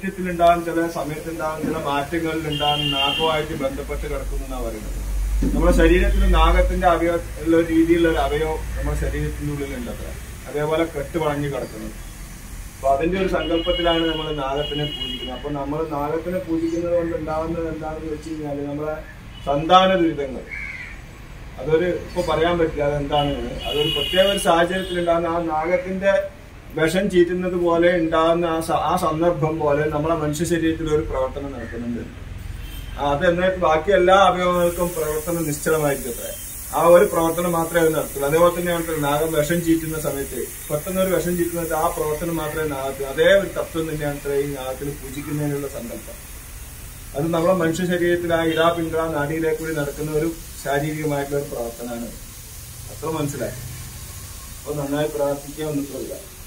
ശരീരത്തിൽ ഉണ്ടാകുന്ന ചില സമയത്ത് ഉണ്ടാകുന്ന ചില മാറ്റങ്ങളിൽ ഉണ്ടാകുന്ന നാഗവുമായിട്ട് ബന്ധപ്പെട്ട് കിടക്കുന്നു എന്നാണ് പറയുന്നത് നമ്മുടെ ശരീരത്തിൽ നാഗത്തിന്റെ അവയവ ഉള്ള ഒരു രീതിയിലുള്ള ഒരു അവയവം നമ്മുടെ ശരീരത്തിന്റെ ഉള്ളിലുണ്ട് അത്ര അതേപോലെ കെട്ട് വളഞ്ഞു കിടക്കുന്നത് അപ്പൊ അതിന്റെ ഒരു സങ്കല്പത്തിലാണ് നമ്മൾ നാഗത്തിനെ പൂജിക്കുന്നത് അപ്പൊ നമ്മൾ നാഗത്തിനെ പൂജിക്കുന്നത് കൊണ്ട് ഉണ്ടാകുന്നത് എന്താണെന്ന് വെച്ച് കഴിഞ്ഞാല് നമ്മളെ സന്താന ദുരിതങ്ങൾ അതൊരു ഇപ്പൊ പറയാൻ പറ്റില്ല അതെന്താണെന്ന് അതൊരു പ്രത്യേക ഒരു സാഹചര്യത്തിൽ ഉണ്ടാകുന്ന ആ നാഗത്തിന്റെ വിഷം ചീറ്റുന്നത് പോലെ ഉണ്ടാകുന്ന ആ സ- ആ സന്ദർഭം പോലെ നമ്മളെ മനുഷ്യ ശരീരത്തിൽ ഒരു പ്രവർത്തനം നടക്കുന്നുണ്ട് ആ, അത് എന്നിട്ട് ബാക്കി എല്ലാ അവയവങ്ങൾക്കും പ്രവർത്തനം നിശ്ചലമായിരിക്കും അത്ര ആ ഒരു പ്രവർത്തനം മാത്രമേ അത് നടത്തുള്ളൂ അതേപോലെ തന്നെയാണ് നാഗം വിഷം ചീറ്റുന്ന സമയത്ത് പെട്ടെന്ന് ഒരു വിഷം ചീറ്റുന്നത് ആ പ്രവർത്തനം മാത്രമേ നാഗത്തിൽ അതേ ഒരു തത്വം തന്നെയാണ് ഇത്ര ഈ നാഗത്തിൽ പൂജിക്കുന്നതിനുള്ള സങ്കല്പം അത് നമ്മളെ മനുഷ്യ ശരീരത്തിൽ ആ ഇടാ പിങ്കള നാടിയിലേക്ക് കൂടി നടക്കുന്ന ഒരു ശാരീരികമായിട്ടുള്ള ഒരു പ്രവർത്തനമാണ് അത്ര മനസ്സിലായി അപ്പൊ നന്നായി പ്രാർത്ഥിക്കാൻ ഒന്നും